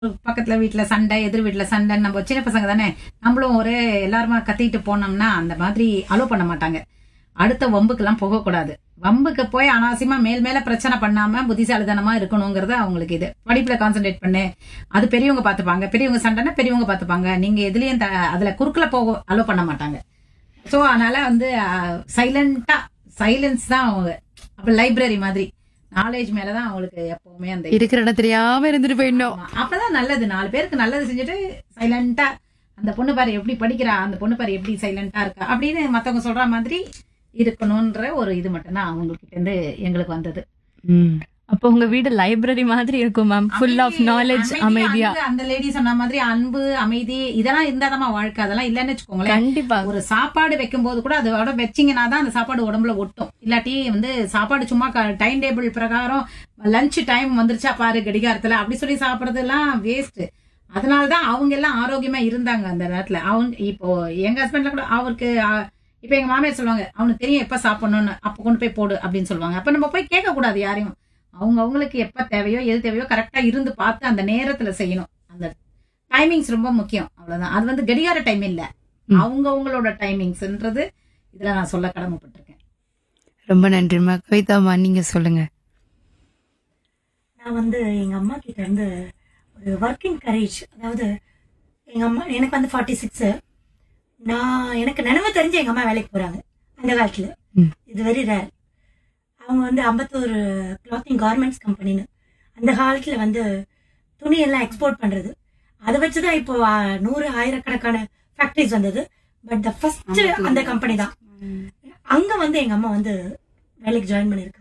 பக்கத்துல வீட்டுல சண்டை எதிர் வீட்டுல சண்டை நம்ம சின்ன பசங்க தானே நம்மளும் ஒரே எல்லாருமா கத்திட்டு போனோம்னா அந்த மாதிரி அலோ பண்ண மாட்டாங்க அடுத்த வம்புக்கெல்லாம் போகக்கூடாது வம்புக்கு போய் அனாவசியமா மேல் மேல பிரச்சனை பண்ணாம புத்திசாலித்தனமா இருக்கணுங்கிறது அவங்களுக்கு இது படிப்புல கான்சென்ட்ரேட் பண்ணு அது பெரியவங்க பாத்துப்பாங்க பெரியவங்க சண்டைன்னா பெரியவங்க பாத்துப்பாங்க நீங்க எதுலயும் த- அதுல குறுக்குல போக அலோ பண்ண மாட்டாங்க சோ அதனால வந்து சைலண்டா சைலன்ஸ் தான் அவங்க அப்ப லைப்ரரி மாதிரி நாலேஜ் மேலதான் அவங்களுக்கு எப்பவுமே அந்த இருக்கிற இடம் தெரியாம இருந்துட்டு போயிடணும் ஆமா. அப்பதான் நல்லது நாலு பேருக்கு நல்லது செஞ்சுட்டு சைலண்டா அந்த பொண்ணு பாரு எப்படி படிக்கிறா அந்த பொண்ணு பாரு எப்படி சைலண்டா இருக்கா அப்படின்னு மத்தவங்க சொல்ற மாதிரி இருக்கணும்ன்ற ஒரு இது மட்டும்தான் அவங்ககிட்ட இருந்து எங்களுக்கு வந்தது அப்போ உங்க வீடு லைப்ரரி மாதிரி இருக்கும் மேம் ஃபுல் ஆஃப் அமைதி- நாலேஜ் அமைதி, அமைதியா அன்பு, அந்த லேடி சொன்ன மாதிரி அன்பு அமைதி இதெல்லாம் இருந்தாதான் வாழ்க்கை அதெல்லாம் இல்லைன்னு வச்சுக்கோங்களேன் கண்டிப்பா ஒரு சாப்பாடு வைக்கும் போது கூட அதோட வச்சீங்கன்னா தான் அந்த சாப்பாடு உடம்புல ஒட்டும் இல்லாட்டி வந்து சாப்பாடு சும்மா டைம் டேபிள் பிரகாரம் லஞ்ச் டைம் வந்துருச்சா பாரு கடிகாரத்துல அப்படி சொல்லி சாப்பிடுறதெல்லாம் வேஸ்ட் அதனாலதான் அவங்க எல்லாம் ஆரோக்கியமா இருந்தாங்க அந்த நேரத்துல அவங்க இப்போ எங்க ஹஸ்பண்ட்ல கூட அவருக்கு அஹ், இப்ப எங்க மாமியார் சொல்லுவாங்க அவனுக்கு தெரியும் எப்ப சாப்பிடணும்னு அப்ப கொண்டு போய் போடு அப்படின்னு சொல்லுவாங்க அப்ப நம்ம போய் கேட்க கூடாது யாரையும் அவங்க அவங்களுக்கு எப்ப தேவையோ எது தேவையோ கரெக்டா இருந்து பார்த்து அந்த நேரத்துல செய்யணும் அந்த டைமிங்ஸ் ரொம்ப முக்கியம் அவ்வளவுதான் அது வந்து கடிகார டைம் இல்ல ம். அவங்க அவங்களோட டைமிங்ஸ்ன்றது இதுல நான் சொல்ல கடமைப்பட்டிருக்கேன் ரொம்ப நன்றிம்மா கவிதாம்மா நீங்க சொல்லுங்க நான் வந்து எங்க அம்மா கிட்ட இருந்து ஒரு ஒர்க்கிங் கரேஜ் அதாவது எங்க அம்மா எனக்கு வந்து ஃபார்ட்டி சிக்ஸ் நான் எனக்கு நினைவு தெரிஞ்சு எங்க அம்மா வேலைக்கு போறாங்க அந்த காலத்துல ம். இது வெரி ரேர் அவங்க வந்து அம்பத்தூர் கிளாத்திங் கார்மெண்ட்ஸ் கம்பெனின்னு அந்த காலத்துல வந்து துணியெல்லாம் எக்ஸ்போர்ட் பண்றது அதை வச்சுதான் இப்போ ஆ, நூறு ஆயிரக்கணக்கான ஃபேக்டரிஸ் வந்தது பட் த ஃபர்ஸ்ட் அந்த கம்பெனி தான் அங்க வந்து எங்க அம்மா வந்து வேலைக்கு ஜாயின் பண்ணியிருக்காங்க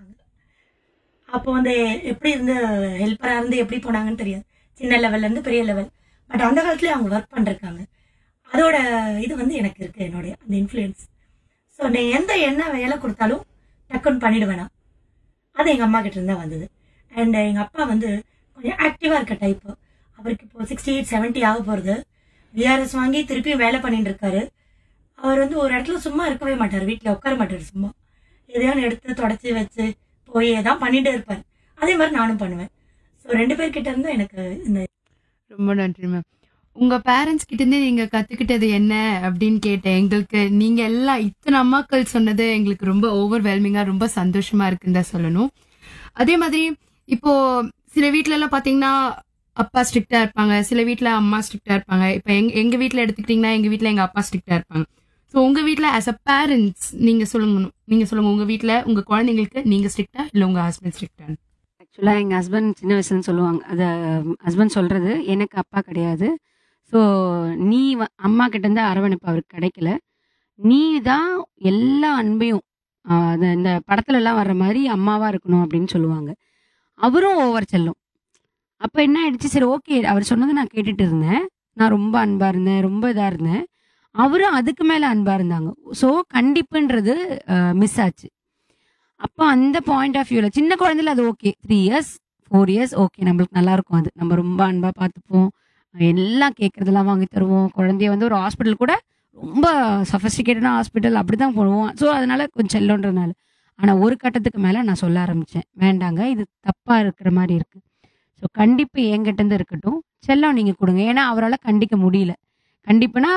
அப்போ வந்து எப்படி இருந்து ஹெல்ப்பரா இருந்து எப்படி போனாங்கன்னு தெரியாது சின்ன லெவல்ல இருந்து பெரிய லெவல் பட் அந்த காலத்துல அவங்க ஒர்க் பண்ணிருக்காங்க அதோட இது வந்து எனக்கு இருக்கு என்னோட அந்த இன்ஃப்ளூயன்ஸ் ஸோ நீ எந்த என்ன வேலை கொடுத்தாலும் டக்குன்னு பண்ணிடுவேனா அது எங்க அம்மா கிட்ட இருந்தா வந்தது அண்ட் எங்க அப்பா வந்து கொஞ்சம் ஆக்டிவா இருக்க டைப் அவருக்கு இப்போ சிக்ஸ்டி எயிட் செவன்ட்டி ஆக போறது விஆர்எஸ் வாங்கி திருப்பியும் வேலை பண்ணிட்டு இருக்காரு அவர் வந்து ஒரு இடத்துல சும்மா இருக்கவே மாட்டார் வீட்டில் உட்கார மாட்டார் சும்மா எதையாவது எடுத்து தொடச்சி வச்சு போய் ஏதாவது பண்ணிட்டே இருப்பார் அதே மாதிரி நானும் பண்ணுவேன் ஸோ ரெண்டு பேர்கிட்ட இருந்தும் எனக்கு இந்த ரொம்ப நன்றி மேம் உங்க பேரண்ட்ஸ் கிட்ட இருந்து நீங்க கத்துக்கிட்டது என்ன அப்படின்னு கேட்டேன் எங்களுக்கு நீங்க எல்லாம் இத்தனை அம்மாக்கள் சொன்னது எங்களுக்கு ரொம்ப ஓவர்வெல்மிங்கா ரொம்ப சந்தோஷமா இருக்குன்னு தான் சொல்லணும் அதே மாதிரி இப்போ சில வீட்ல எல்லாம் பாத்தீங்கன்னா அப்பா ஸ்ட்ரிக்டா இருப்பாங்க சில வீட்ல அம்மா ஸ்ட்ரிக்டா இருப்பாங்க இப்போ எங்க எங்க வீட்ல எடுத்துக்கிட்டீங்கன்னா எங்க வீட்ல எங்க அப்பா ஸ்ட்ரிக்டா இருப்பாங்க ஸோ உங்க வீட்ல ஆஸ் அ பேரண்ட்ஸ் நீங்க சொல்லுங்க நீங்க சொல்லுங்க உங்க வீட்ல உங்க குழந்தைங்களுக்கு நீங்க ஸ்ட்ரிக்டா இல்ல உங்க ஹஸ்பண்ட் ஸ்ட்ரிக்டா ஆக்சுவலாக எங்கள் ஹஸ்பண்ட் சின்ன வயசுன்னு சொல்லுவாங்க அதை ஹஸ்பண்ட் சொல்கிறது எனக்கு அப்பா கிடையாது ஸோ நீ வ- அம்மா கிட்டேருந்து அரவணைப்பு அவருக்கு கிடைக்கல நீ தான் எல்லா அன்பையும் ஆஹ், அது இந்த படத்துலலாம் வர்ற மாதிரி அம்மாவாக இருக்கணும் அப்படின்னு சொல்லுவாங்க அவரும் ஓவர் செல்லும் அப்போ என்ன ஆயிடுச்சு சரி ஓகே அவர் சொன்னதை நான் கேட்டுட்டு இருந்தேன் நான் ரொம்ப அன்பாக இருந்தேன் ரொம்ப இதாக இருந்தேன் அவரும் அதுக்கு மேலே அன்பாக இருந்தாங்க ஸோ கண்டிப்புன்றது மிஸ் ஆச்சு அப்போ அந்த பாயிண்ட் ஆஃப் வியூவில் சின்ன குழந்தைல அது okay three years four years okay நம்மளுக்கு நல்லா இருக்கும் அது நம்ம ரொம்ப அன்பாக பார்த்துப்போம் எல்லாம் கேட்குறதெல்லாம் வாங்கி தருவோம் குழந்தைய வந்து ஒரு ஹாஸ்பிட்டல் கூட ரொம்ப சஃபஸ்டிகேட்டடான ஹாஸ்பிட்டல் அப்படி தான் போடுவோம் ஸோ அதனால கொஞ்சம் செல்லன்றதுனால ஆனால் ஒரு கட்டத்துக்கு மேலே நான் சொல்ல ஆரம்பித்தேன் வேண்டாங்க இது தப்பாக இருக்கிற மாதிரி இருக்குது ஸோ கண்டிப்பு என்கிட்டேருந்து இருக்கட்டும் செல்லம் நீங்கள் கொடுங்க ஏன்னா அவரால் கண்டிக்க முடியல கண்டிப்புனா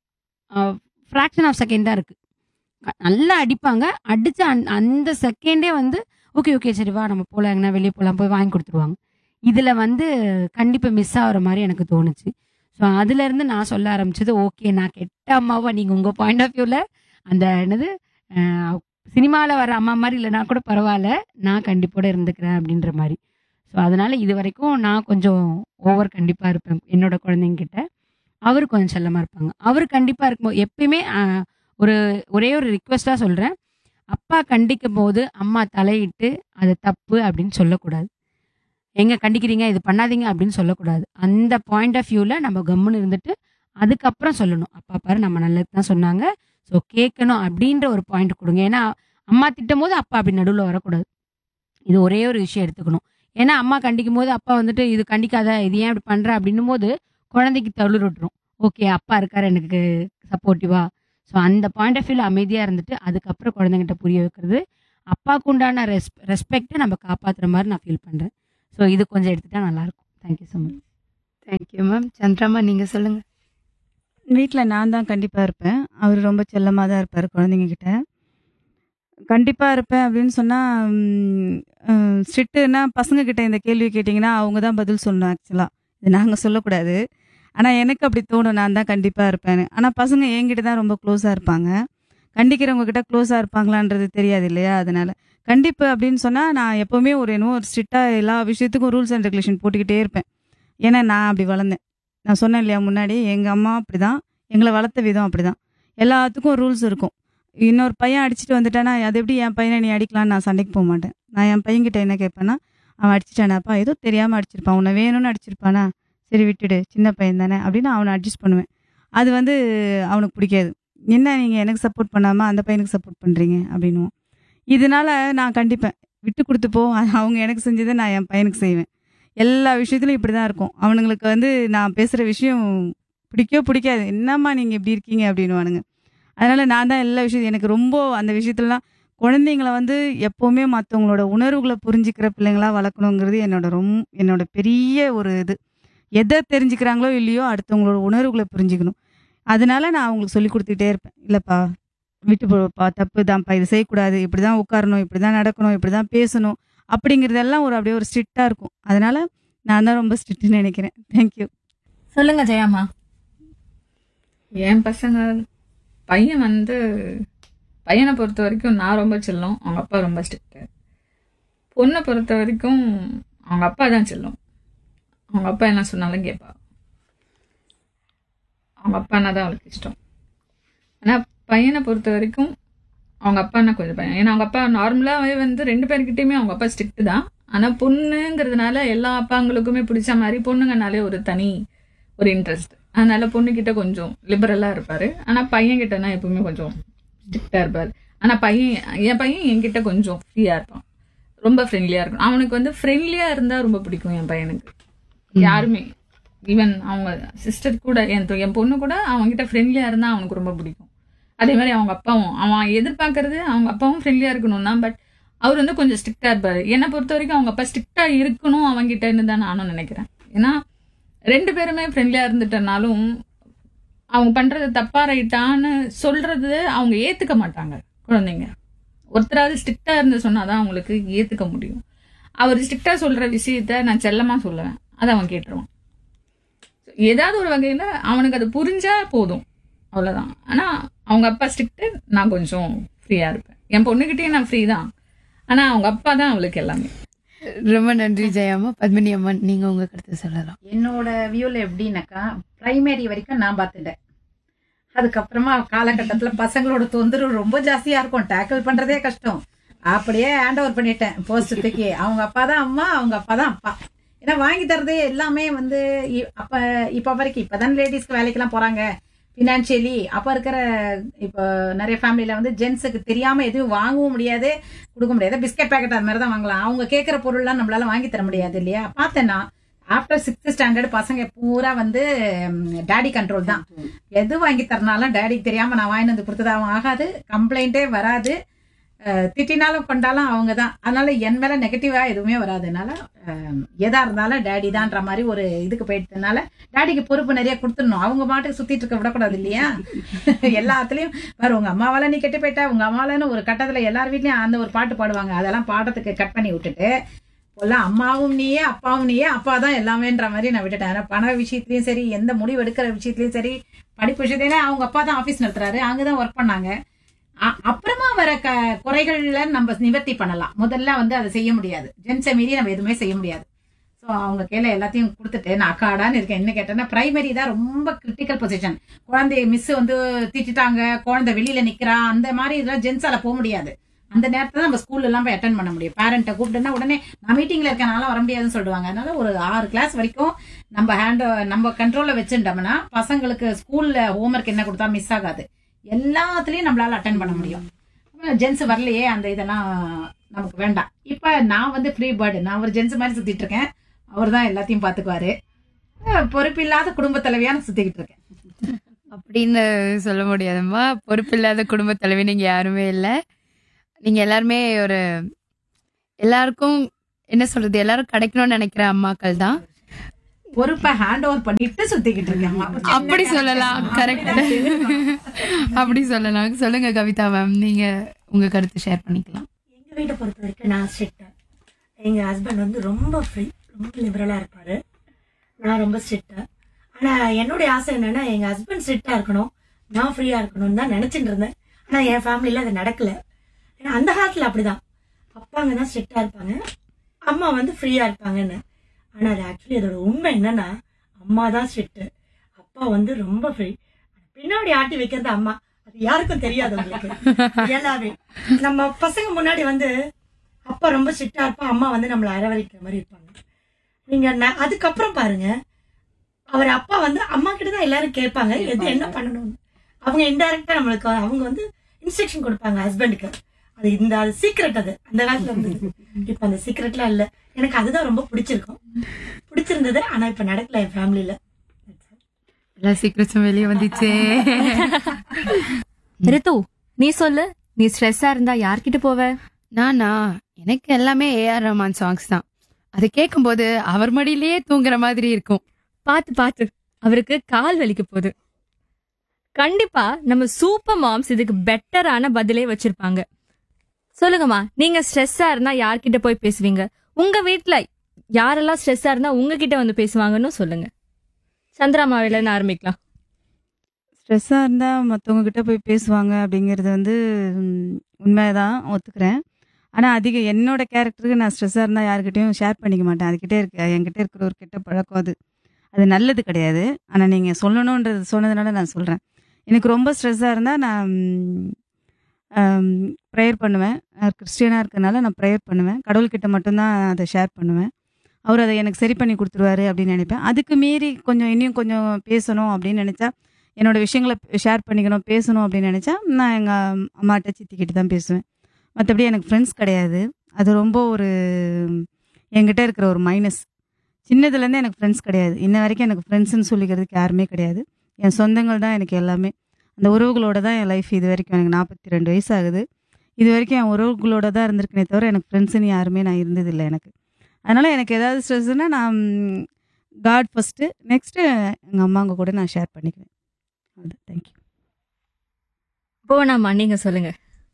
ஃப்ராக்ஷன் ஆஃப் செகண்ட் தான் இருக்குது நல்லா அடிப்பாங்க அடிச்ச அந்த- அந்த செகண்டே வந்து ஓகே ஓகே சரி வா நம்ம போகலாம் எங்கன்னா வெளியே போகலாம் போய் வாங்கி கொடுத்துருவாங்க இதில் வந்து கண்டிப்பாக மிஸ் ஆகிற மாதிரி எனக்கு தோணுச்சு ஸோ அதுலேருந்து நான் சொல்ல ஆரம்பிச்சது ஓகே நான் கெட்ட அம்மாவா நீங்கள் உங்கள் பாயிண்ட் ஆஃப் வியூவில் அந்த என்னது சினிமாவில் வர அம்மா மாதிரி இல்லைனா கூட பரவாயில்ல நான் கண்டிப்போட இருந்துக்கிறேன் அப்படின்ற மாதிரி ஸோ அதனால இது வரைக்கும் நான் கொஞ்சம் ஓவர் கண்டிப்பாக இருப்பேன் என்னோட குழந்தைங்க கிட்ட அவர் கொஞ்சம் செல்லமாக இருப்பாங்க அவர் கண்டிப்பாக இருக்கும்போது எப்பயுமே ஆஹ், ஒரு ஒரே ஒரு ரிக்வெஸ்ட்டாக சொல்கிறேன் அப்பா கண்டிக்கும் போது அம்மா தலையிட்டு அது தப்பு அப்படின்னு சொல்லக்கூடாது எங்க கண்டிக்கிறீங்க இது பண்ணாதீங்க அப்படின்னு சொல்லக்கூடாது அந்த பாயிண்ட் ஆஃப் வியூவில் நம்ம கம்முன்னு இருந்துட்டு அதுக்கப்புறம் சொல்லணும் அப்பா பாரு நம்ம நல்லது தான் சொன்னாங்க ஸோ கேட்கணும் அப்படின்ற ஒரு பாயிண்ட் கொடுங்க ஏன்னா அம்மா திட்டும் போது அப்பா அப்படி நடுவில் வரக்கூடாது இது ஒரே ஒரு விஷயம் எடுத்துக்கணும் ஏன்னா அம்மா கண்டிக்கும் போது அப்பா வந்துட்டு இது கண்டிக்காத இது ஏன் இப்படி பண்ற அப்படின்னும் போது குழந்தைக்கு தழுர் விட்டுரும் ஓகே அப்பா இருக்காரு எனக்கு சப்போர்ட்டிவா ஸோ அந்த பாயிண்ட் ஆஃப் வியூவில் அமைதியாக இருந்துட்டு அதுக்கப்புறம் குழந்தைங்கிட்ட புரிய வைக்கிறது அப்பாவுக்கு உண்டான ரெஸ் ரெஸ்பெக்டை நம்ம காப்பாற்றுற மாதிரி நான் ஃபீல் பண்ணுறேன் ஸோ இது கொஞ்சம் எடுத்துட்டா நல்லாயிருக்கும் thank you so much thank you ma'am Chandrama நீங்க சொல்லுங்க வீட்டில் நான் தான் கண்டிப்பாக இருப்பேன் அவர் ரொம்ப செல்லமாக தான் இருப்பார் குழந்தைங்க கிட்ட கண்டிப்பாக இருப்பேன் அப்படின்னு சொன்னால் ஸ்ட்ரிக்ட்டுனா பசங்க கிட்ட இந்த கேள்வி கேட்டிங்கன்னா அவங்க தான் பதில் சொல்லணும் ஆக்சுவலாக இது நாங்கள் சொல்லக்கூடாது ஆனால் எனக்கு அப்படி தோணும் நான் தான் கண்டிப்பாக இருப்பேன்னு ஆனால் பசங்க என்கிட்ட தான் ரொம்ப க்ளோஸாக இருப்பாங்க கண்டிக்கிறவங்க கிட்ட க்ளோஸாக இருப்பாங்களான்றது தெரியாது இல்லையா அதனால கண்டிப்பு அப்படின்னு சொன்னால் நான் எப்போவுமே ஒரு என்னவோ ஒரு ஸ்ட்ரிக்டாக எல்லா விஷயத்துக்கும் ரூல்ஸ் அண்ட் ரெகுலேஷன் போட்டுக்கிட்டே இருப்பேன் ஏன்னா நான் அப்படி வளர்ந்தேன் நான் சொன்னேன் இல்லையா முன்னாடி எங்கள் அம்மா அப்படி தான் எங்களை வளர்த்த விதம் அப்படி தான் எல்லாத்துக்கும் ரூல்ஸ் இருக்கும் இன்னொரு பையன் அடிச்சுட்டு வந்துட்டானா அது எப்படி என் பையனை நீ அடிக்கலாம்னு நான் சண்டைக்கு போக மாட்டேன் நான் என் பையன்கிட்ட என்ன கேட்பேன்னா அவன் அடிச்சிட்டானாப்பா ஏதோ தெரியாமல் அடிச்சிருப்பான் உன்னை வேணும்னு அடிச்சிருப்பானா சரி விட்டுடு சின்ன பையன் தானே அப்படின்னு அவனை அட்ஜஸ்ட் பண்ணுவேன் அது வந்து அவனுக்கு பிடிக்காது என்ன நீங்கள் எனக்கு சப்போர்ட் பண்ணாமல் அந்த பையனுக்கு சப்போர்ட் பண்ணுறீங்க அப்படின்னுவோம் இதனால நான் கண்டிப்பேன் விட்டு கொடுத்து போ அவங்க எனக்கு செஞ்சதை நான் என் பையனுக்கு செய்வேன் எல்லா விஷயத்துலையும் இப்படி தான் இருக்கும் அவனுங்களுக்கு வந்து நான் பேசுகிற விஷயம் பிடிக்கோ பிடிக்காது என்னம்மா நீங்கள் இப்படி இருக்கீங்க அப்படின்னுவானுங்க அதனால நான் தான் எல்லா விஷயம் எனக்கு ரொம்ப அந்த விஷயத்துலலாம் குழந்தைங்கள வந்து எப்போவுமே மற்றவங்களோட உணர்வுகளை புரிஞ்சுக்கிற பிள்ளைங்களா வளர்க்கணுங்கிறது என்னோட ரொம்ப என்னோட பெரிய ஒரு இது எதை தெரிஞ்சுக்கிறாங்களோ இல்லையோ அடுத்தவங்களோட உணர்வுகளை புரிஞ்சுக்கணும் அதனால நான் அவங்களுக்கு சொல்லி கொடுத்துக்கிட்டே இருப்பேன் இல்லைப்பா விட்டு போப்பா தப்பு தான்ப்பா இது செய்யக்கூடாது இப்படி தான் உட்காரணும் இப்படி தான் நடக்கணும் இப்படி தான் பேசணும் அப்படிங்கிறதெல்லாம் ஒரு அப்படியே ஒரு ஸ்ட்ரிக்டாக இருக்கும் அதனால நான் தான் ரொம்ப ஸ்ட்ரிக்ட்னு நினைக்கிறேன் தேங்க்யூ சொல்லுங்க ஜெயாமா என் பசங்க பையன் வந்து பையனை பொறுத்த வரைக்கும் நான் ரொம்ப செல்லம் அவங்க அப்பா ரொம்ப ஸ்ட்ரிக்ட்டு பொண்ணை பொறுத்த வரைக்கும் அவங்க அப்பா தான் செல்லம் அவங்க அப்பா என்ன சொன்னாலும் கேட்பா அவங்க அப்பானா தான் அவளுக்கு இஷ்டம் ஆனால் பையனை பொறுத்த வரைக்கும் அவங்க அப்பானா கொஞ்சம் பையன் ஏன்னா அவங்க அப்பா நார்மலாகவே வந்து ரெண்டு பேர்கிட்டயுமே அவங்க அப்பா ஸ்ட்ரிக்ட் தான் ஆனால் பொண்ணுங்கிறதுனால எல்லா அப்பாங்களுக்குமே பிடிச்ச மாதிரி பொண்ணுங்கனாலே ஒரு தனி ஒரு இன்ட்ரெஸ்ட் அதனால பொண்ணுகிட்ட கொஞ்சம் லிபரலாக இருப்பார் ஆனால் பையன் கிட்டனா எப்பவுமே கொஞ்சம் ஸ்ட்ரிக்டாக இருப்பார் ஆனால் பையன் என் பையன் என்கிட்ட கொஞ்சம் ஃப்ரீயாக இருப்பான் ரொம்ப ஃப்ரெண்ட்லியாக இருக்கும் அவனுக்கு வந்து ஃப்ரெண்ட்லியாக இருந்தால் ரொம்ப பிடிக்கும் என் பையனுக்கு யாருமே ஈவன் அவங்க சிஸ்டர் கூட என் தொ- என் பொண்ணு கூட அவன்கிட்ட ஃப்ரெண்ட்லியாக இருந்தால் அவனுக்கு ரொம்ப பிடிக்கும் அதே மாதிரி அவங்க அப்பாவும் அவன் எதிர்பார்க்கறது அவங்க அப்பாவும் ஃப்ரெண்ட்லியாக இருக்கணும் தான் பட் அவர் வந்து கொஞ்சம் ஸ்ட்ரிக்டாக இருப்பார் என்னை பொறுத்த வரைக்கும் அவங்க அப்பா ஸ்ட்ரிக்டாக இருக்கணும் அவன்கிட்டன்னு தான் நானும் நினைக்கிறேன் ஏன்னா ரெண்டு பேருமே ஃப்ரெண்ட்லியாக இருந்துட்டனாலும் அவங்க பண்றது தப்பா ரைட்டான்னு சொல்றது அவங்க ஏத்துக்க மாட்டாங்க குழந்தைங்க ஒருத்தராவது ஸ்ட்ரிக்டா இருந்து சொன்னாதான் அவங்களுக்கு ஏத்துக்க முடியும் அவர் ஸ்ட்ரிக்டா சொல்ற விஷயத்த நான் செல்லமா சொல்லுவேன் அதை அவன் கேட்டுருவான் ஏதாவது ஒரு வகையில அவனுக்கு அது புரிஞ்சா போதும் அவ்வளவுதான் ஆனா அவங்க அப்பா ஸ்ட்ரிக்ட் நான் கொஞ்சம் ஃப்ரீயா இருப்பேன் என் பொண்ணுகிட்டயும் நான் ஃப்ரீ தான் ஆனா அவங்க அப்பா தான் அவளுக்கு எல்லாமே ரொம்ப நன்றி ஜெயாமா பத்மினி அம்மன் நீங்க உங்க கருத்தை சொல்லலாம் என்னோட வியூல எப்படின்னாக்கா பிரைமரி வரைக்கும் நான் பார்த்துட்டேன் அதுக்கப்புறமா காலகட்டத்துல பசங்களோட தொந்தரவு ரொம்ப ஜாஸ்தியா இருக்கும் டேக்கிள் பண்றதே கஷ்டம் அப்படியே ஹேண்ட் ஓவர் பண்ணிட்டேன் போஸ்ட் தூக்கி அவங்க அப்பா தான் அம்மா அவங்க அப்பா தான் அப்பா ஏன்னா வாங்கி தரது எல்லாமே வந்து இ- அப்ப இப்ப வரைக்கும் இப்பதான் லேடிஸ்க்கு வேலைக்கெல்லாம் போறாங்க ஃபினான்ஷியலி அப்ப இருக்கிற இப்போ நிறைய ஃபேமிலியில வந்து ஜென்ஸுக்கு தெரியாம எதுவும் வாங்கவும் முடியாது கொடுக்க முடியாது பிஸ்கட் பேக்கெட் அது மாதிரி தான் வாங்கலாம் அவங்க கேட்குற பொருள்லாம் நம்மளால வாங்கி தர முடியாது இல்லையா பார்த்தேன்னா ஆஃப்டர் சிக்ஸ்த் ஸ்டாண்டர்ட் பசங்க பூரா வந்து டேடி கண்ட்ரோல் தான் எது வாங்கி தரனாலும் டேடிக்கு தெரியாம நான் வாங்கிட்டு வந்து கொடுத்ததாவும் ஆகாது கம்ப்ளைண்டே வராது அஹ், திட்டினாலும் கொண்டாலும் அவங்க தான் அதனால என் மேல நெகட்டிவா எதுவுமே வராதுனால அஹ், எதா இருந்தாலும் டேடி தான்ற மாதிரி ஒரு இதுக்கு போயிட்டதுனால டேடிக்கு பொறுப்பு நிறைய கொடுத்துடணும் அவங்க மாட்டுக்கு சுத்திட்டு இருக்க விடக்கூடாது இல்லையா எல்லாத்துலயும் வேற உங்க அம்மாவால நீ கெட்டு போயிட்ட உங்க அம்மாவாலன்னு ஒரு கட்டத்துல எல்லார் வீட்லயும் அந்த ஒரு பாட்டு பாடுவாங்க அதெல்லாம் பாடத்துக்கு கட் பண்ணி விட்டுட்டு இப்போல்லாம் அம்மாவும் நீயே அப்பாவும் நீயே அப்பா தான் எல்லாமேன்ற மாதிரி நான் விட்டுட்டேன் ஆனா பண விஷயத்துலயும் சரி எந்த முடிவு எடுக்கிற விஷயத்துலயும் சரி படிப்பு விஷயத்துலயும் அவங்க அப்பா தான் ஆபீஸ் நடத்துறாரு அங்கதான் ஒர்க் பண்ணாங்க அ- அப்புறமா வர க குறைகள்ல நம்ம நிவர்த்தி பண்ணலாம் முதல்ல வந்து அதை செய்ய முடியாது ஜென்ஸை மீறி நம்ம எதுவுமே செய்ய முடியாது ஸோ அவங்க கையில எல்லாத்தையும் கொடுத்துட்டு நான் அக்காடான்னு இருக்கேன் என்ன கேட்டேன்னா பிரைமரி தான் ரொம்ப கிரிட்டிக்கல் பொசிஷன் குழந்தைய மிஸ் வந்து திட்டிட்டாங்க குழந்தை வெளியில நிக்கிறா அந்த மாதிரி இதெல்லாம் ஜென்ஸால போக முடியாது அந்த நேரத்துல நம்ம ஸ்கூல்ல எல்லாம் போய் அட்டன் பண்ண முடியும் பேரண்ட்டை கூப்பிட்டுனா உடனே நான் மீட்டிங்ல இருக்கனால வர முடியாதுன்னு சொல்லுவாங்க அதனால ஒரு ஆறு கிளாஸ் வரைக்கும் நம்ம ஹேண்ட் நம்ம கண்ட்ரோல்ல வச்சுட்டோம்னா பசங்களுக்கு ஸ்கூல்ல ஹோம்ஒர்க் என்ன கொடுத்தா மிஸ் ஆகாது எல்லாத்துலயும் நம்மளால அட்டன் பண்ண முடியும் ஜென்ஸ் வரலையே அந்த இதெல்லாம் நமக்கு வேண்டாம் இப்ப நான் வந்து ஃப்ரீ பேர்டு நான் ஒரு ஜென்ஸ் மாதிரி சுத்திட்டு இருக்கேன் அவர் தான் எல்லாத்தையும் பாத்துக்குவாரு அஹ் பொறுப்பில்லாத குடும்ப தலைவியான சுத்திக்கிட்டு இருக்கேன் அப்படின்னு சொல்ல முடியாதும்மா பொறுப்பில்லாத குடும்ப தலைவி நீங்க யாருமே இல்லை நீங்க எல்லாருமே ஒரு எல்லாருக்கும் என்ன சொல்றது எல்லாரும் கிடைக்கணும்னு நினைக்கிற அம்மாக்கள் தான் பொறுப்பை ஹேண்ட் ஓவர் பண்ணிட்டு சுத்திக்கிட்டு இருக்கேன் அப்படி சொல்லலாம் கரெக்ட் அப்படி சொல்லலாம் சொல்லுங்க கவிதா மேம் நீங்க உங்க கருத்து ஷேர் பண்ணிக்கலாம் எங்க வீட்டை பொறுத்த வரைக்கும் நான் ஸ்ட்ரிக்ட் எங்க ஹஸ்பண்ட் வந்து ரொம்ப ஃப்ரீ ரொம்ப லிபரலா இருப்பாரு நான் ரொம்ப ஸ்ட்ரிக்ட் ஆனா என்னுடைய ஆசை என்னன்னா எங்க ஹஸ்பண்ட் ஸ்ட்ரிக்டா இருக்கணும் நான் ஃப்ரீயா இருக்கணும்னு தான் நினைச்சிட்டு இருந்தேன் ஆனா என் ஃபேமிலியில அது நடக்கல ஏன்னா அந்த காலத்துல அப்படிதான் அப்பாங்க தான் ஸ்ட்ரிக்டா இருப்பாங்க அம்மா வந்து ஃப்ரீயா இருப்பாங்கன்னு ஆனா அது ஆக்சுவலி அதோட உண்மை என்னன்னா அம்மா தான் ஸ்ட்ரிக்ட் அப்பா வந்து ரொம்ப ஃப்ரீ பின்னாடி ஆட்டி வைக்கிறது அம்மா அது யாருக்கும் தெரியாது உங்களுக்கு எல்லாமே நம்ம பசங்க முன்னாடி வந்து அப்பா ரொம்ப ஸ்ட்ரிக்டா இருப்பா அம்மா வந்து நம்மள அரவணைக்கிற மாதிரி இருப்பாங்க நீங்க ந- அதுக்கப்புறம் பாருங்க அவர் அப்பா வந்து அம்மா கிட்ட தான் எல்லாரும் கேட்பாங்க எது என்ன பண்ணணும்னு அவங்க இன்டைரக்டா நம்மளுக்கு அவங்க வந்து இன்ஸ்ட்ரக்ஷன் கொடுப்பாங்க ஹஸ்பண்டுக்கு அது இந்த சீக்ரெட் அது அந்த காலத்துல இருந்தது இப்ப அந்த சீக்ரெட்லாம் இல்ல எனக்கு அதுதான் ரொம்ப பிடிச்சிருக்கும் பிடிச்சிருந்தது ஆனா இப்ப நடக்கல என் ஃபேமிலில எல்லா சீக்கிரட்ஸும் வெளியே வந்துச்சே ரித்து நீ சொல்லு நீ ஸ்ட்ரெஸ்ஸா இருந்தா யார்கிட்ட போவ நானா எனக்கு எல்லாமே ஏஆர் ரஹ்மான் சாங்ஸ் தான் அதை கேட்கும்போது அவர் மடியிலேயே தூங்குற மாதிரி இருக்கும் பாத்து பாத்து அவருக்கு கால் வலிக்க போகுது கண்டிப்பா நம்ம சூப்பர் மாம்ஸ் இதுக்கு பெட்டரான பதிலே வச்சிருப்பாங்க சொல்லுங்கம்மா நீங்க ஸ்ட்ரெஸ்ஸா இருந்தா யார்கிட்ட போய் பேசுவீங்க உங்க வீட்ல யாரெல்லாம் ஸ்ட்ரெஸ்ஸா இருந்தா உங்ககிட்ட வந்து பேசுவாங்கன்னு சொல்லுங்க சந்திராமாவில இருந்து ஆரம்பிக்கலாம் ஸ்ட்ரெஸ்ஸாக இருந்தால் மற்றவங்க கிட்ட போய் பேசுவாங்க அப்படிங்கிறது வந்து ம், உண்மைதான் ஒத்துக்கிறேன் ஆனால் அதிக என்னோட கேரக்டருக்கு நான் ஸ்ட்ரெஸ்ஸாக இருந்தால் யாருக்கிட்டையும் ஷேர் பண்ணிக்க மாட்டேன் அதுக்கிட்டே இருக்கு என்கிட்ட இருக்கிற ஒரு கெட்ட பழக்கம் அது அது நல்லது கிடையாது ஆனால் நீங்கள் சொல்லணுன்றது சொன்னதுனால நான் சொல்கிறேன் எனக்கு ரொம்ப ஸ்ட்ரெஸ்ஸாக இருந்தால் நான் ப்ரேயர் பண்ணுவேன் கிறிஸ்டியனாக இருக்கறனால நான் ப்ரேயர் பண்ணுவேன் கடவுள்கிட்ட மட்டும்தான் அதை ஷேர் பண்ணுவேன் அவர் அதை எனக்கு சரி பண்ணி கொடுத்துருவாரு அப்படின்னு நினைப்பேன் அதுக்கு மீறி கொஞ்சம் இன்னும் கொஞ்சம் பேசணும் அப்படின்னு நினச்சா என்னோட விஷயங்களை ஷேர் பண்ணிக்கணும் பேசணும் அப்படின்னு நினச்சா நான் எங்கள் அம்மாட்ட சித்திக்கிட்ட தான் பேசுவேன் மற்றபடி எனக்கு ஃப்ரெண்ட்ஸ் கிடையாது அது ரொம்ப ஒரு என்கிட்ட இருக்கிற ஒரு மைனஸ் சின்னதுலேருந்தே எனக்கு ஃப்ரெண்ட்ஸ் கிடையாது இன்ன வரைக்கும் எனக்கு ஃப்ரெண்ட்ஸ்னு சொல்லிக்கிறதுக்கு யாருமே கிடையாது என் சொந்தங்கள் தான் எனக்கு எல்லாமே அந்த உறவுகளோட தான் என் லைஃப் இது வரைக்கும் எனக்கு நாற்பத்தி ரெண்டு வயசு ஆகுது இது வரைக்கும் என் உறவுகளோட தான் இருந்திருக்கனே தவிர எனக்கு ஃப்ரெண்ட்ஸுன்னு யாருமே நான் இருந்ததில்லை எனக்கு அதனால் எனக்கு ஏதாவது ஸ்ட்ரெஸ்னால் நான் காட் ஃபஸ்ட்டு நெக்ஸ்ட்டு எங்கள் அம்மாங்க கூட நான் ஷேர் பண்ணிக்குவேன் அவ்வளோதான் தேங்க்யூ போனாமா நீங்க சொல்லுங்க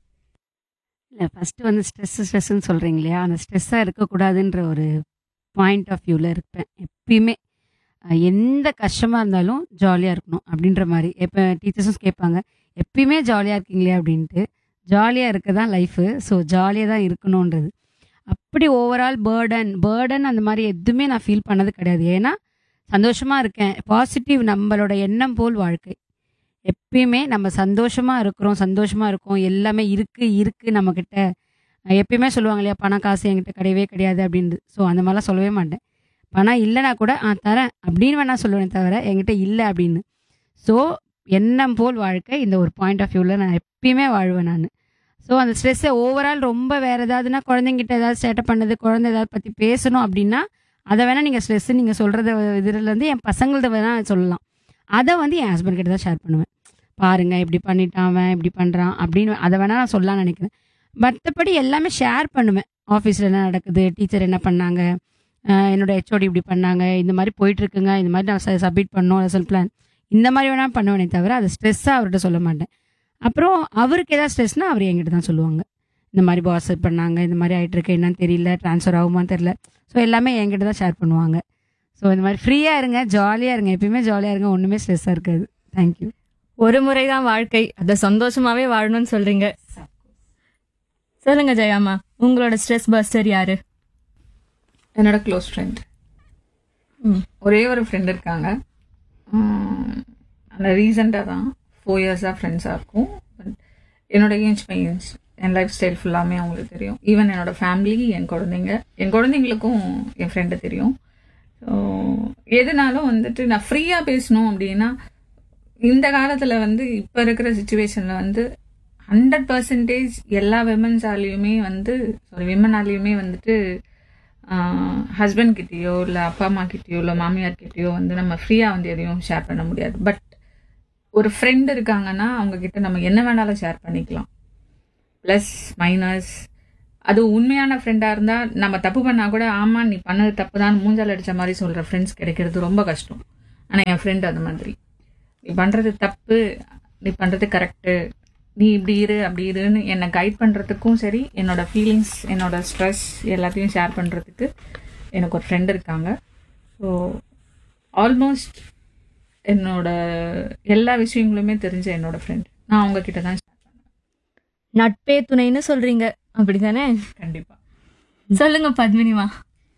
இல்லை ஃபஸ்ட்டு வந்து ஸ்ட்ரெஸ் ஸ்ட்ரெஸ்ன்னு சொல்கிறீங்க இல்லையா அந்த ஸ்ட்ரெஸ்ஸாக இருக்கக்கூடாதுன்ற ஒரு பாயிண்ட் ஆஃப் வியூவில் இருப்பேன் எப்பயுமே அஹ், எந்த கஷ்டமாக இருந்தாலும் ஜாலியாக இருக்கணும் அப்படின்ற மாதிரி எப்போ டீச்சர்ஸும் கேட்பாங்க எப்பயுமே ஜாலியாக இருக்கீங்களே அப்படின்ட்டு ஜாலியாக இருக்க தான் லைஃபு ஸோ ஜாலியாக தான் இருக்கணுன்றது அப்படி ஓவரால் பேர்டன் பேர்டன் அந்த மாதிரி எதுவுமே நான் ஃபீல் பண்ணது கிடையாது ஏன்னா சந்தோஷமாக இருக்கேன் பாசிட்டிவ் நம்மளோட எண்ணம் போல் வாழ்க்கை எப்பயுமே நம்ம சந்தோஷமா இருக்கிறோம் சந்தோஷமா இருக்கோம் எல்லாமே இருக்கு இருக்கு நம்ம கிட்ட அஹ் எப்பயுமே சொல்லுவாங்க இல்லையா பணம் காசு என்கிட்ட கிடையவே கிடையாது அப்படின்னு ஸோ அந்த மாதிரிலாம் சொல்லவே மாட்டேன் பணம் இல்லைனா கூட ஆ தரேன் அப்படின்னு வேணா சொல்லுவேன் தவிர என்கிட்ட இல்லை அப்படின்னு ஸோ எண்ணம் போல் வாழ்க்கை இந்த ஒரு பாயிண்ட் ஆஃப் வியூவில் நான் எப்பயுமே வாழ்வேன் நான் ஸோ அந்த ஸ்ட்ரெஸ்ஸை ஓவரால் ரொம்ப வேற ஏதாவதுன்னா குழந்தைங்கிட்ட ஏதாவது சேட்டை பண்ணது குழந்தை ஏதாவது பற்றி பேசணும் அப்படின்னா அதை வேணால் நீங்கள் ஸ்ட்ரெஸ் நீங்கள் சொல்கிறத இதுலேருந்து என் பசங்கள்த வேணால் சொல்லலாம் அதை வந்து என் ஹஸ்பண்ட் கிட்ட தான் ஷேர் பண்ணுவேன் பாருங்க இப்படி பண்ணிட்டான் அவன் இப்படி பண்ணுறான் அப்படின்னு அதை வேணால் நான் சொல்லலாம் நினைக்கிறேன் மற்றபடி எல்லாமே ஷேர் பண்ணுவேன் ஆஃபீஸில் என்ன நடக்குது டீச்சர் என்ன பண்ணாங்க அஹ் என்னோட ஹெச்ஓடி இப்படி பண்ணாங்க இந்த மாதிரி போயிட்டு இருக்குங்க இந்த மாதிரி நான் சப்மிட் பண்ணோம் லெசன் பிளான் இந்த மாதிரி வேணால் பண்ணுவேனே தவிர அது ஸ்ட்ரெஸ்ஸாக அவர்கிட்ட சொல்ல மாட்டேன் அப்புறம் அவருக்கு ஏதாவது ஸ்ட்ரெஸ்னால் அவர் என்கிட்ட தான் சொல்லுவாங்க இந்த மாதிரி பாஸ் பண்ணாங்க இந்த மாதிரி ஆயிட்டு இருக்கு என்னன்னு தெரியல ட்ரான்ஸ்ஃபர் ஆகுமான்னு தெரியல ஸோ எல்லாமே என்கிட்ட தான் ஷேர் பண்ணுவாங்க ஸோ இந்த மாதிரி ஃப்ரீயாக இருங்க ஜாலியாக இருங்க எப்பயுமே ஜாலியாக இருங்க ஒன்றுமே ஸ்ட்ரெஸ்ஸாக இருக்காது தேங்க்யூ ஒரு முறைதான் வாழ்க்கை அத சந்தோஷமாவே வாழணும்னு சொல்றீங்க சொல்லுங்க ஜெயாமா உங்களோட ஸ்ட்ரெஸ் பஸ்டர் யாரு என்னோட க்ளோஸ் ஃப்ரெண்ட் ம். ஒரே ஒரு ஃப்ரெண்ட் இருக்காங்க உம், அந்த ரீசெண்டாக தான் ஃபோர் இயர்ஸாக ஃப்ரெண்ட்ஸாக இருக்கும் But என்னோட ஏஜ் பையன்ஸ் என் லைஃப் ஸ்டைல் ஃபுல்லாமே அவங்களுக்கு தெரியும் ஈவன் என்னோட ஃபேமிலி என் குழந்தைங்க என் குழந்தைங்களுக்கும் என் ஃப்ரெண்டு தெரியும் ஸோ எதுனாலும் வந்துட்டு நான் ஃப்ரீயாக பேசணும் அப்படின்னா இந்த காலத்தில் வந்து இப்போ இருக்கிற சுச்சுவேஷனில் வந்து ஹண்ட்ரட் பர்சன்டேஜ் எல்லா விமன்ஸாலேயுமே வந்து சாரி விமனாலேயுமே வந்துட்டு ஹஸ்பண்ட் கிட்டேயோ இல்லை அப்பா அம்மா கிட்டேயோ இல்லை மாமியார் கிட்டேயோ வந்து நம்ம ஃப்ரீயாக வந்து எதையும் ஷேர் பண்ண முடியாது பட் ஒரு ஃப்ரெண்ட் இருக்காங்கன்னா அவங்க கிட்ட நம்ம என்ன வேணாலும் ஷேர் பண்ணிக்கலாம் ப்ளஸ் மைனஸ் அது உண்மையான ஃப்ரெண்டா இருந்தா நம்ம தப்பு பண்ணா கூட ஆமா நீ பண்ணது தப்பு தான் மூஞ்சால் அடிச்ச மாதிரி சொல்ற ஃப்ரெண்ட்ஸ் கிடைக்கிறது ரொம்ப கஷ்டம் ஆனா என் ஃப்ரெண்ட் அந்த மாதிரி நீ பண்றது தப்பு நீ பண்றது கரெக்டு நீ இப்படி இரு அப்படி இருன்னு என்னை கைட் பண்றதுக்கும் சரி என்னோட ஃபீலிங்ஸ் என்னோட ஸ்ட்ரெஸ் எல்லாத்தையும் ஷேர் பண்றதுக்கு எனக்கு ஒரு ஃப்ரெண்ட் இருக்காங்க ஸோ ஆல்மோஸ்ட் என்னோட எல்லா விஷயங்களுமே தெரிஞ்ச என்னோட ஃப்ரெண்ட் நான் அவங்க கிட்ட தான் share பண்ணுவேன். நட்பே துணைன்னு சொல்றீங்க அப்படிதானே கண்டிப்பா சொல்லுங்க பத்மினிமா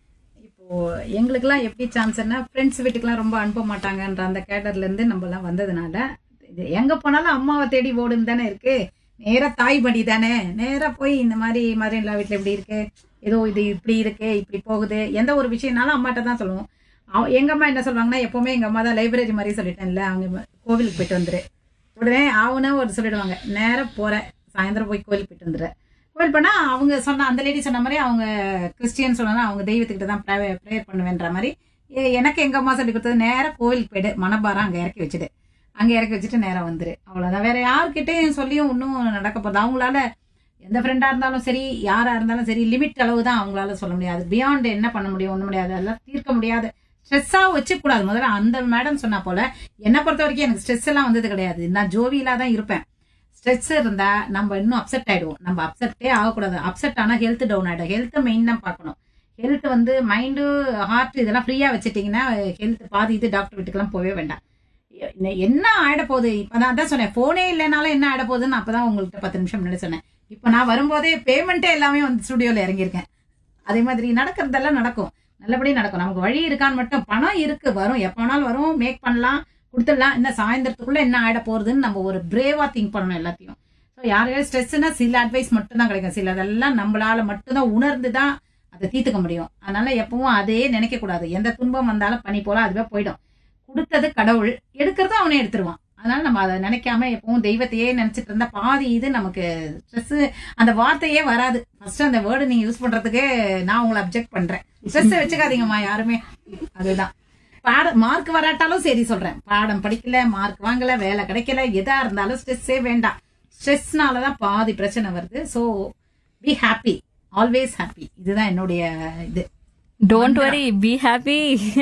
இப்போ எங்களுக்கெல்லாம் எப்படி சான்ஸ்னா ஃப்ரெண்ட்ஸ் வீட்டுக்கெல்லாம் ரொம்ப அனுப்ப மாட்டாங்கன்ற அந்த கேடர்ல இருந்து நம்ம எல்லாம் வந்ததுனால இது எங்க போனாலும் அம்மாவை தேடி ஓடுன்னு தானே இருக்கு நேரா தாய் படி தானே நேரா போய் இந்த மாதிரி மாதிரி எல்லா வீட்டுல இப்படி இருக்கு ஏதோ இது இப்படி இருக்கு இப்படி போகுது எந்த ஒரு விஷயம்னாலும் அம்மாட்ட தான் சொல்லுவோம் அவ- எங்க அம்மா என்ன சொல்லுவாங்கன்னா எப்பவுமே எங்க அம்மா தான் லைப்ரரி மாதிரி சொல்லிட்டேன்ல அவங்க கோவிலுக்கு போயிட்டு வந்துரு உடனே அவனும் ஒரு சொல்லிடுவாங்க நேரா போறேன் சாயந்தரம் போய் கோவிலுக்கு போயிட்டு வந்துரு கோவில் பண்ணா அவங்க சொன்ன அந்த லேடி சொன்ன மாதிரி அவங்க கிறிஸ்டியன் சொன்னா அவங்க தெய்வத்துக்கிட்ட தான் ப்ரேயர் பண்ணுவேன்ற மாதிரி எ- எனக்கு எங்க அம்மா சொல்லி கொடுத்தது நேரா கோவிலுக்கு போயிடு மனபாரம் அங்க இறக்கி வச்சுடு அங்க இறக்கி வச்சுட்டு நேரா வந்துரு அவ்வளவுதான் வேற யார்கிட்டயும் சொல்லியும் இன்னும் நடக்க போகுது அவங்களால எந்த ஃப்ரெண்டா இருந்தாலும் சரி யாரா இருந்தாலும் சரி லிமிட் அளவு தான் அவங்களால சொல்ல முடியாது பியாண்ட் என்ன பண்ண முடியும் ஒண்ணும் முடியாது அதெல்லாம் தீர்க்க முடியாது ஸ்ட்ரெஸ்ஸா வச்சுக்க கூடாது முதல்ல அந்த மேடம் சொன்னா போல என்னை பொறுத்த வரைக்கும் எனக்கு ஸ்ட்ரெஸ் எல்லாம் வந்தது கிடையாது நான் ஜோவியலா தான் இருப்பேன் ஸ்ட்ரெஸ் இருந்தா நம்ம இன்னும் அப்செட் ஆயிடுவோம் நம்ம அப்செட்டே ஆகக்கூடாது அப்செட் ஆனா ஹெல்த் டவுன் ஆயிடும் ஹெல்த் மெயின் தான் பார்க்கணும் ஹெல்த் வந்து மைண்டு ஹார்ட் இதெல்லாம் ஃப்ரீயா வச்சுட்டீங்கன்னா ஹெல்த் பாதி இது டாக்டர் வீட்டுக்கெல்லாம் போகவே வேண்டாம் என்ன- என்ன ஆயிட போகுது இப்பதான் அதான் சொன்னேன் போனே இல்லைனாலும் என்ன ஆயிட போகுதுன்னு அப்பதான் உங்கள்கிட்ட பத்து நிமிஷம் முன்னாடி சொன்னேன் இப்போ நான் வரும்போதே பேமெண்ட்டே எல்லாமே வந்து ஸ்டுடியோல இறங்கியிருக்கேன் அதே மாதிரி நடக்கிறதெல்லாம் நடக்கும் நல்லபடியா நடக்கும் நமக்கு வழி இருக்கான்னு மட்டும் பணம் இருக்கு வரும் எப்ப வேணாலும் வரும் மேக் பண்ணலாம் கொடுத்துடலாம் என்ன சாயந்தரத்துக்குள்ள என்ன ஆயிட போறதுன்னு நம்ம ஒரு பிரேவா திங்க் பண்ணணும் எல்லாத்தையும் ஸோ யாரையாவது ஸ்ட்ரெஸ்னா சில அட்வைஸ் மட்டும் தான் கிடைக்கும் சில அதெல்லாம் நம்மளால மட்டும்தான் உணர்ந்து தான் அதை தீர்த்துக்க முடியும் அதனால எப்பவும் அதே நினைக்க கூடாது எந்த துன்பம் வந்தாலும் பனி போல அதுவே போயிடும் கொடுத்தது கடவுள் எடுக்கிறதும் அவனே எடுத்துருவான் அதனால நம்ம அதை நினைக்காம எப்பவும் தெய்வத்தையே நினைச்சிட்டு இருந்தா பாதி இது நமக்கு ஸ்ட்ரெஸ் அந்த வார்த்தையே வராது ஃபர்ஸ்ட் அந்த வேர்டு நீங்க யூஸ் பண்றதுக்கே நான் உங்களை அப்செக்ட் பண்றேன் ஸ்ட்ரெஸ் வச்சுக்காதீங்கம்மா யாருமே அதுதான் பாட மார்க் வராட்டாலும் சரி சொல்றேன் பாடம் படிக்கல மார்க் வாங்கல வேலை கிடைக்கல எதா இருந்தாலும் ஸ்ட்ரெஸ்ஸே வேண்டாம் ஸ்ட்ரெஸ்னால தான் பாதி பிரச்சனை வருது so be happy always happy இதுதான் என்னுடைய இது டோன்ட் வரி பி ஹாப்பி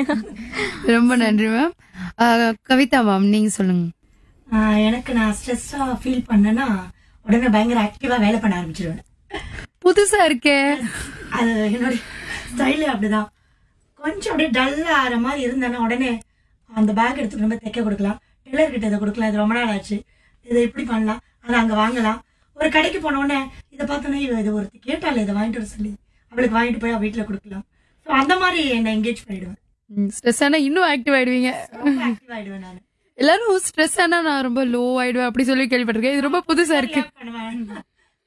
ரொம்ப நன்றி மேம் கவிதா மேம் நீங்க சொல்லுங்க ஆஹ் எனக்கு நான் ஸ்ட்ரெஸ்ஸா ஃபீல் பண்ணேன்னா உடனே பயங்கர ஆக்டிவா வேலை பண்ண ஆரம்பிச்சிருவேன் புதுசா இருக்கே அது என்னுடைய ஸ்டைலு அப்படிதான் கொஞ்சம் அப்படியே டல்லா ஆகிற மாதிரி இருந்தேன்னா உடனே அந்த பேக் எடுத்து நம்ம தைக்க கொடுக்கலாம் டெய்லர் கிட்ட இதை கொடுக்கலாம் இது ரொம்ப நாள் ஆச்சு இதை இப்படி பண்ணலாம் அதை அங்க வாங்கலாம் ஒரு கடைக்கு போன உடனே இதை பார்த்தோன்னே இவ இது ஒருத்தி கேட்டாள் இதை வாங்கிட்டு வர சொல்லி அவளுக்கு வாங்கிட்டு போய் அவ வீட்டுல கொடுக்கலாம் ஸோ அந்த மாதிரி என்னை என்கேஜ் பண்ணிடுவேன் ஸ்ட்ரெஸ் ஆனா இன்னும் ஆக்டிவ் ஆயிடுவீங்க ரொம்ப ஆக்டிவ் ஆயிடுவேன் நான் எல்லாரும் ஸ்ட்ரெஸ் ஆனா நான் ரொம்ப லோ ஆயிடுவேன் அப்படி சொல்லி கேள்விப்பட்டிருக்கேன் இது ரொம்ப புதுசா இருக்கு பண்ணுவேன்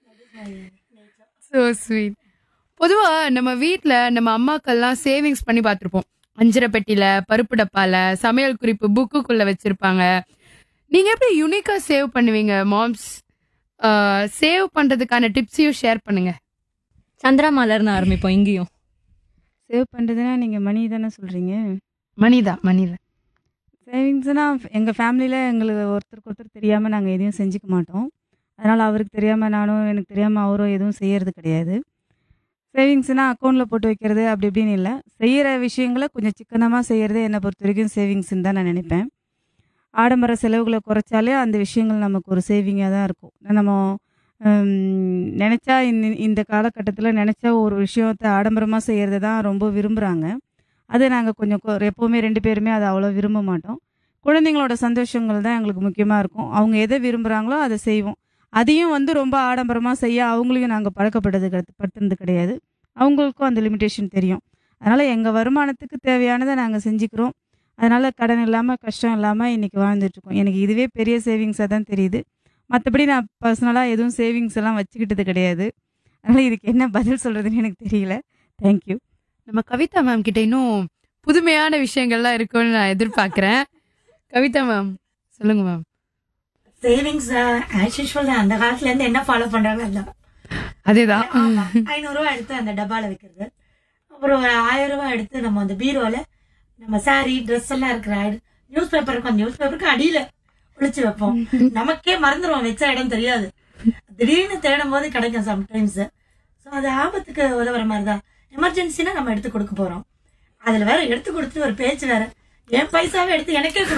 ஸோ ஸ்வீட் பொதுவா நம்ம வீட்ல நம்ம அம்மாக்கள்லாம் சேவிங்ஸ் பண்ணி பார்த்திருப்போம் அஞ்சரை பெட்டியில பருப்பு டப்பால சமையல் குறிப்பு புக்குக்குள்ள வச்சிருப்பாங்க நீங்க எப்படி யூனிக்கா சேவ் பண்ணுவீங்க மாம்ஸ் சேவ் பண்றதுக்கான டிப்ஸையும் ஷேர் பண்ணுங்க சந்திரா மலர்னு ஆரம்பிப்போம் இங்கேயும் சேவ் பண்ணுறதுனா நீங்கள் மணி தானே சொல்கிறீங்க மணிதா மணிதா சேவிங்ஸ்னால் எங்கள் ஃபேமிலியில் எங்களுக்கு ஒருத்தருக்கு ஒருத்தர் தெரியாமல் நாங்கள் எதையும் செஞ்சுக்க மாட்டோம் அதனால் அவருக்கு தெரியாமல் நானும் எனக்கு தெரியாமல் அவரும் எதுவும் செய்யறது கிடையாது சேவிங்ஸ்னால் அக்கௌண்ட்டில் போட்டு வைக்கிறது அப்படி இப்படின்னு இல்லை செய்கிற விஷயங்களை கொஞ்சம் சிக்கனமாக செய்கிறது என்னை பொறுத்த வரைக்கும் சேவிங்ஸ்ன்னு தான் நான் நினைப்பேன் ஆடம்பர செலவுகளை குறைச்சாலே அந்த விஷயங்கள் நமக்கு ஒரு சேவிங்காக தான் இருக்கும் நம்ம ஹம், நினைச்சா இந்த இந்த காலகட்டத்தில் நினைச்சா ஒரு விஷயத்தை ஆடம்பரமாக செய்கிறது தான் ரொம்ப விரும்புகிறாங்க அது நாங்கள் கொஞ்சம் கொ- எப்போவுமே ரெண்டு பேருமே அதை அவ்வளோ விரும்ப மாட்டோம் குழந்தைங்களோட சந்தோஷங்கள் தான் எங்களுக்கு முக்கியமாக இருக்கும் அவங்க எதை விரும்புகிறாங்களோ அதை செய்வோம் அதையும் வந்து ரொம்ப ஆடம்பரமாக செய்ய அவங்களையும் நாங்கள் பழக்கப்படுறது கிடை- படுத்துனது கிடையாது அவங்களுக்கும் அந்த லிமிட்டேஷன் தெரியும் அதனால் எங்கள் வருமானத்துக்கு தேவையானதை நாங்கள் செஞ்சுக்கிறோம் அதனால் கடன் இல்லாமல் கஷ்டம் இல்லாமல் இன்றைக்கி வாழ்ந்துட்டுருக்கோம் எனக்கு இதுவே பெரிய சேவிங்ஸாக தான் தெரியுது மற்றபடி நான் பர்சனலாக எதுவும் சேவிங்ஸ் எல்லாம் வச்சுக்கிட்டது கிடையாது அதனால் இதுக்கு என்ன பதில் சொல்கிறதுன்னு எனக்கு தெரியல தேங்க்யூ நம்ம கவிதா மேம் கிட்ட இன்னும் புதுமையான விஷயங்கள்லாம் இருக்கும்னு நான் எதிர்பார்க்கிறேன் கவிதா மேம் சொல்லுங்க மேம் சேவிங்ஸ் ஆஸ் யூஷுவல் தான் அந்த காலத்துல இருந்து என்ன ஃபாலோ பண்றாங்க அதான் அதேதான் ஐநூறு ரூபாய் எடுத்து அந்த டப்பால வைக்கிறது அப்புறம் ஒரு ஆயிரம் ரூபாய் எடுத்து நம்ம அந்த பீரோல நம்ம சாரி ட்ரெஸ் எல்லாம் இருக்கிற நியூஸ் பேப்பர் இருக்கும் அந்த நியூஸ் பேப்பருக்கு அடியில ஒளிச்சு வைப்போம் நமக்கே மறந்துடுவோம் வச்ச இடம் தெரியாது திடீர்னு தேடும் போது கிடைக்கும் சம்டைம்ஸ் ஸோ அது ஆபத்துக்கு உதவுற மாதிரி தான் எமர்ஜென்சினா நம்ம எடுத்து கொடுக்க போறோம் அதுல வேற எடுத்து கொடுத்து ஒரு பேச்சு வேற என் பைசாவை எடுத்து எனக்கே கொடு